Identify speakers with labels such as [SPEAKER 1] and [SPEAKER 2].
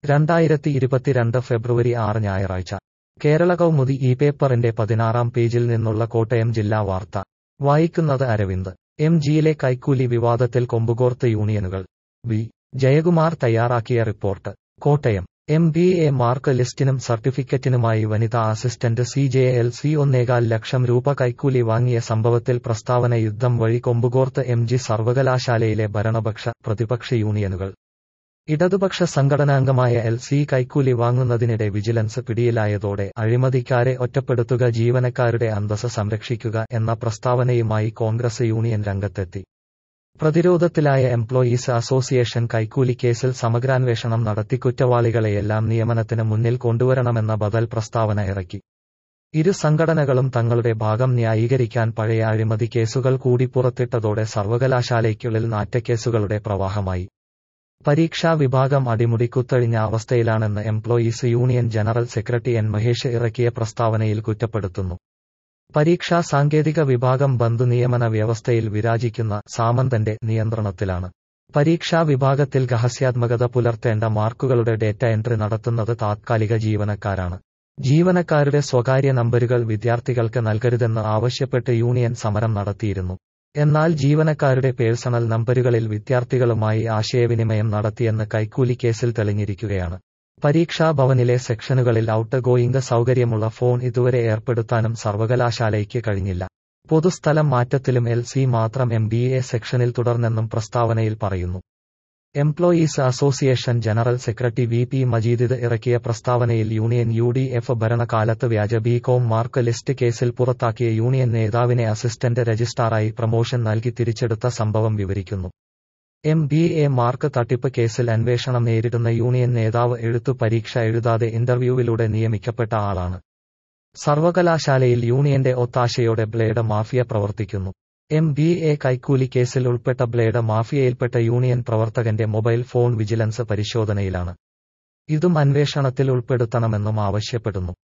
[SPEAKER 1] രണ്ടായിരത്തി ഇരുപത്തിരണ്ട് ഫെബ്രുവരി ആറ് ഞായറാഴ്ച കേരള കൗമുദി ഈ പേപ്പറിന്റെ പതിനാറാം പേജിൽ നിന്നുള്ള കോട്ടയം ജില്ലാ വാർത്ത വായിക്കുന്നത് അരവിന്ദ് എം ജിയിലെ കൈക്കൂലി വിവാദത്തിൽ കൊമ്പുകോർത്ത് യൂണിയനുകൾ വി ജയകുമാർ തയ്യാറാക്കിയ report Kottayam M B A mark ലിസ്റ്റിനും സർട്ടിഫിക്കറ്റിനുമായി വനിതാ assistant C J L C ഒന്നേകാൽ ലക്ഷം രൂപ കൈക്കൂലി വാങ്ങിയ സംഭവത്തിൽ പ്രസ്താവന യുദ്ധം വഴി കൊമ്പുകോർത്ത് എം ജി സർവകലാശാലയിലെ ഭരണപക്ഷ പ്രതിപക്ഷ യൂണിയനുകൾ ഇടതുപക്ഷ സംഘടനാംഗമായ എൽ സി കൈക്കൂലി വാങ്ങുന്നതിനിടെ വിജിലൻസ് പിടിയിലായതോടെ അഴിമതിക്കാരെ ഒറ്റപ്പെടുത്തുക ജീവനക്കാരുടെ അന്തസ് സംരക്ഷിക്കുക എന്ന പ്രസ്താവനയുമായി കോൺഗ്രസ് യൂണിയൻ രംഗത്തെത്തി പ്രതിരോധത്തിലായ എംപ്ലോയീസ് അസോസിയേഷൻ കൈക്കൂലി കേസിൽ സമഗ്രാന്വേഷണം നടത്തി കുറ്റവാളികളെയെല്ലാം നിയമനത്തിന് മുന്നിൽ കൊണ്ടുവരണമെന്ന ബദൽ പ്രസ്താവന ഇറക്കി ഇരു സംഘടനകളും തങ്ങളുടെ ഭാഗം ന്യായീകരിക്കാൻ പഴയ അഴിമതി കേസുകൾ കൂടി പുറത്തിട്ടതോടെ സർവകലാശാലയ്ക്കുള്ളിൽ നാറ്റക്കേസുകളുടെ പ്രവാഹമായി പരീക്ഷാ വിഭാഗം അടിമുടി കുത്തഴിഞ്ഞ അവസ്ഥയിലാണെന്ന് employees union general secretary N Mahesh ഇറക്കിയ പ്രസ്താവനയിൽ കുറ്റപ്പെടുത്തുന്നു പരീക്ഷാ സാങ്കേതിക വിഭാഗം ബന്ധു നിയമന വ്യവസ്ഥയിൽ വിരാജിക്കുന്ന സാമന്തന്റെ നിയന്ത്രണത്തിലാണ് പരീക്ഷാ വിഭാഗത്തിൽ രഹസ്യാത്മകത പുലർത്തേണ്ട മാർക്കുകളുടെ ഡേറ്റ എൻട്രി നടത്തുന്നത് താത്കാലിക ജീവനക്കാരാണ് ജീവനക്കാരുടെ സ്വകാര്യ നമ്പരുകൾ വിദ്യാർത്ഥികൾക്ക് നൽകരുതെന്ന് ആവശ്യപ്പെട്ട് യൂണിയൻ സമരം നടത്തിയിരുന്നു എന്നാൽ ജീവനക്കാരുടെ പേഴ്സണൽ നമ്പരുകളിൽ വിദ്യാർത്ഥികളുമായി ആശയവിനിമയം നടത്തിയെന്ന് കൈക്കൂലി കേസിൽ തെളിഞ്ഞിരിക്കുകയാണ് പരീക്ഷാ ഭവനിലെ സെക്ഷനുകളിൽ ഔട്ട് ഗോയിംഗ് സൗകര്യമുള്ള ഫോൺ ഇതുവരെ ഏർപ്പെടുത്താനും സർവകലാശാലയ്ക്ക് കഴിഞ്ഞില്ല പൊതുസ്ഥലം മാറ്റത്തിലും എൽ സി മാത്രം എം ബി എ സെക്ഷനിൽ തുടർന്നെന്നും പ്രസ്താവനയിൽ പറയുന്നു employees association general secretary V P Majeed ഇറക്കിയ പ്രസ്താവനയിൽ യൂണിയൻ യു ഡി എഫ് ഭരണകാലത്ത് വ്യാജ ബി കോം മാർക്ക് ലിസ്റ്റ് കേസിൽ പുറത്താക്കിയ യൂണിയൻ നേതാവിനെ അസിസ്റ്റന്റ് രജിസ്ട്രാറായി പ്രമോഷൻ നൽകി തിരിച്ചെടുത്ത സംഭവം വിവരിക്കുന്നു എം ബി എ മാർക്ക് തട്ടിപ്പ് കേസിൽ അന്വേഷണം നേരിടുന്ന യൂണിയൻ നേതാവ് എഴുത്തു പരീക്ഷ എഴുതാതെ ഇന്റർവ്യൂവിലൂടെ നിയമിക്കപ്പെട്ട ആളാണ് സർവകലാശാലയിൽ യൂണിയന്റെ ഒത്താശയോടെ ബ്ലേഡ് മാഫിയ പ്രവർത്തിക്കുന്നു എം ബി എ കൈക്കൂലി കേസിൽ ഉൾപ്പെട്ട ബ്ലേഡ് മാഫിയയിൽപ്പെട്ട യൂണിയൻ പ്രവർത്തകന്റെ മൊബൈൽ ഫോൺ വിജിലൻസ് പരിശോധനയിലാണ് ഇതും അന്വേഷണത്തിൽ ഉൾപ്പെടുത്തണമെന്നും ആവശ്യപ്പെടുന്നു